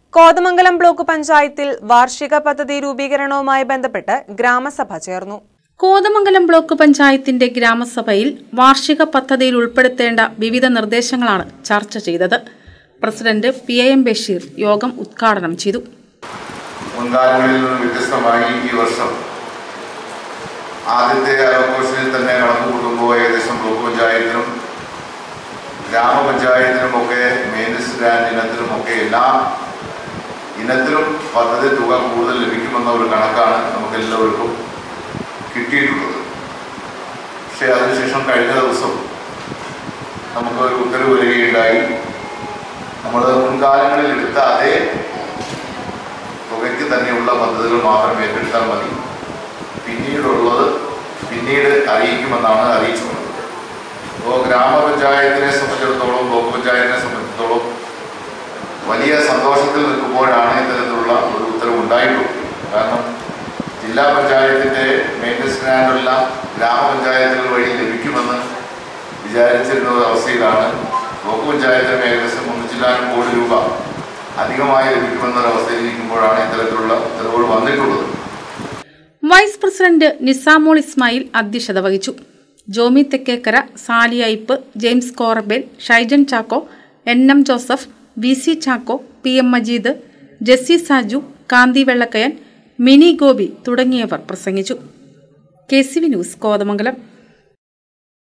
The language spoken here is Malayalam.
കോതമംഗലം ബ്ലോക്ക് പഞ്ചായത്തിൽ വാർഷിക പദ്ധതി രൂപീകരണവുമായി ബന്ധപ്പെട്ട് ഗ്രാമസഭ ചേർന്നു കോതമംഗലം ബ്ലോക്ക് പഞ്ചായത്തിന്റെ ഗ്രാമസഭയിൽ വാർഷിക പദ്ധതിയിൽ ഉൾപ്പെടുത്തേണ്ട വിവിധ നിർദ്ദേശങ്ങളാണ് ചർച്ച ചെയ്തത് president P A M Basheer യോഗം ഉദ്ഘാടനം ചെയ്തു മുൻകാലങ്ങളിൽ നിന്ന് വ്യത്യസ്തമായി ഈ വർഷം ആദ്യത്തെ ആഘോഷത്തിൽ തന്നെ കടന്നുകൂട്ടുമ്പോൾ ഏകദേശം ബ്ലോക്ക് പഞ്ചായത്തിനും ഗ്രാമപഞ്ചായത്തിനുമൊക്കെ മെയിൻസ് ഗ്രാൻഡ് ഇനത്തിനുമൊക്കെ എല്ലാ ഇനത്തിലും പദ്ധതി തുക കൂടുതൽ ലഭിക്കുമെന്ന ഒരു കണക്കാണ് നമുക്ക് എല്ലാവർക്കും കിട്ടിയിട്ടുള്ളത് പക്ഷേ അതിനുശേഷം കഴിഞ്ഞ ദിവസം നമുക്ക് ഒരു ഉത്തരവ് വരികയുണ്ടായി നമ്മൾ മുൻകാലങ്ങളിൽ എടുത്ത അതേ തുകയ്ക്ക് തന്നെയുള്ള പദ്ധതികൾ മാത്രം ഏറ്റെടുത്താൽ മതി പിന്നീടുള്ളത് പിന്നീട് അറിയിക്കുമെന്നാണ് അറിയിച്ചുള്ളത് അപ്പോൾ ഗ്രാമപഞ്ചായത്തിനെ സംബന്ധിച്ചിടത്തോളം ബ്ലോക്ക് പഞ്ചായത്തിനെ സംബന്ധിച്ചിടത്തോളം വലിയ സന്തോഷത്തിൽ നിൽക്കുമ്പോഴാണ് ഇത്തരത്തിലുള്ള ഒരു ഉത്തരവ് ഉണ്ടായിട്ടുള്ളത് കാരണം ജില്ലാ പഞ്ചായത്തിൻ്റെ മെയിൻ്റനൻസ് ഗ്രാൻഡെല്ലാം ഗ്രാമപഞ്ചായത്തുകൾ വഴി ലഭിക്കുമെന്ന് വിചാരിച്ചിരുന്ന ഒരു അവസ്ഥയിലാണ് ബ്ലോക്ക് പഞ്ചായത്തിന് ഏകദേശം മുന്നൂറ്റിലാനും കോടി രൂപ അധികമായി ലഭിക്കുമെന്നൊരവസ്ഥയിൽ ഇരിക്കുമ്പോഴാണ് ഇത്തരത്തിലുള്ള ഉത്തരവുകൾ വന്നിട്ടുള്ളത് വൈസ് പ്രസിഡന്റ് നിസാമോൾ ഇസ്മായിൽ അധ്യക്ഷത വഹിച്ചു Jomy Thekkekara Sali Aipe James Korabel Shaijan Chacko N M Joseph V C Chacko P M Majeed Jessy Saju Kanthi Vellakkayan Mini Gopi തുടങ്ങിയവർ പ്രസംഗിച്ചു K C V news Kothamangalam